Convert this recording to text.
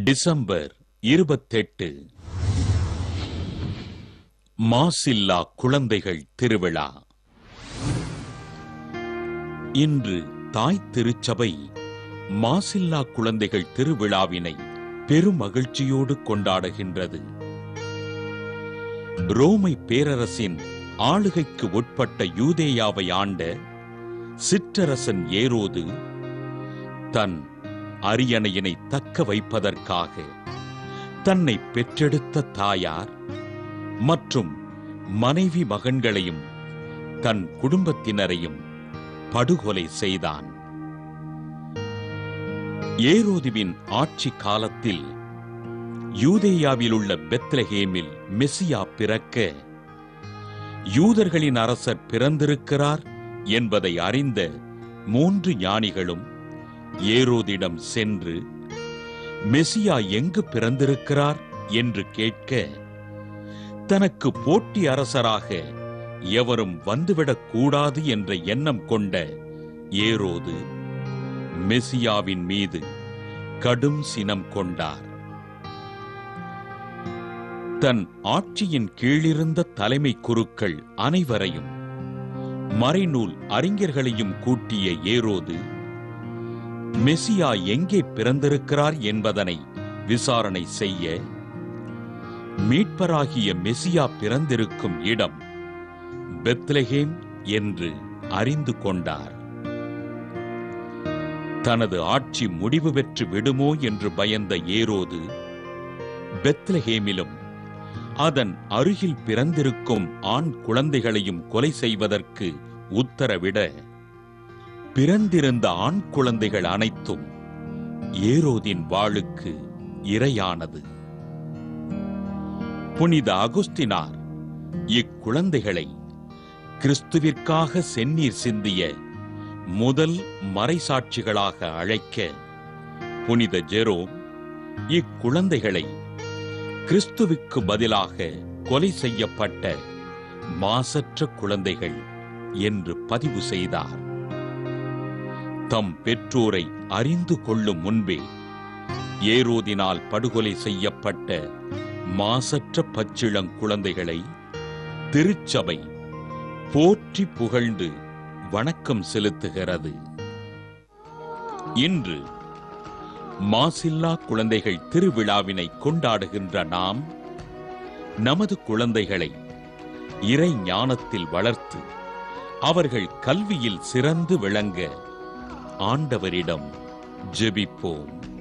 December இருபத்தெட்டு மாசில்லா குழந்தைகள் திருவிழா இன்று தாய் திருச்சபை மாசில்லா குழந்தைகள் திருவிழாவினை பெருமகிழ்ச்சியோடு கொண்டாடுகின்றது ரோமை பேரரசின் ஆளுகைக்கு உட்பட்ட யூதேயாவை ஆண்ட சிற்றரசன் ஏரோது தன் அரியணையினை தக்க வைப்பதற்காக தன்னை பெற்றெடுத்த தாயார் மற்றும் மனைவி மகன்களையும் தன் குடும்பத்தினரையும் படுகொலை செய்தான் ஏரோதுவின் ஆட்சி காலத்தில் யூதேயாவில் உள்ள பெத்லஹேமில் மெசியா பிறக்க யூதர்களின் அரசர் பிறந்திருக்கிறார் என்பதை அறிந்த மூன்று ஞானிகளும் ஏரோதிடம் சென்று மெசியா எங்கு பிறந்திருக்கிறார் என்று கேட்க தனக்கு போட்டி அரசராக எவரும் வந்துவிடக் கூடாது என்ற எண்ணம் கொண்ட ஏரோது மெசியாவின் மீது கடும் சினம் கொண்டார் தன் ஆட்சியின் கீழிருந்த தலைமை குருக்கள் அனைவரையும் மறைநூல் அறிஞர்களையும் கூட்டிய ஏரோது மெசியா எங்கே பிறந்திருக்கிறார் என்பதனை விசாரணை செய்ய மீட்பராகிய மெசியா பிறந்திருக்கும் இடம் பெத்லஹேம் என்று அறிந்து கொண்டார் தனது ஆட்சி முடிவு பெற்று விடுமோ என்று பயந்த ஏரோது பெத்லஹேமிலும் அதன் அருகில் பிறந்திருக்கும் ஆண் குழந்தைகளையும் கொலை செய்வதற்கு உத்தரவிட பிறந்திருந்த ஆண் குழந்தைகள் அனைத்தும் ஏரோதின் வாளுக்கு இரையானது புனித அகுஸ்தினார் இக்குழந்தைகளை கிறிஸ்துவிற்காக செந்நீர் சிந்திய முதல் மறைசாட்சிகளாக அழைக்க புனித ஜெரோம் இக்குழந்தைகளை கிறிஸ்துவுக்கு பதிலாக கொலை செய்யப்பட்ட மாசற்ற குழந்தைகள் என்று பதிவு செய்தார் தம் பெற்றோரை அறிந்து கொள்ளும் முன்பே ஏரோதினால் படுகொலை செய்யப்பட்ட மாசற்ற பச்சிளங்குழந்தைகளை திருச்சபை போற்றி புகழ்ந்து வணக்கம் செலுத்துகிறது இன்று மாசில்லா குழந்தைகள் திருவிழாவினை கொண்டாடுகின்ற நாம் நமது குழந்தைகளை இறை ஞானத்தில் வளர்த்து அவர்கள் கல்வியில் சிறந்து விளங்க ஆண்டவரிடம் ஜெபிப்போம்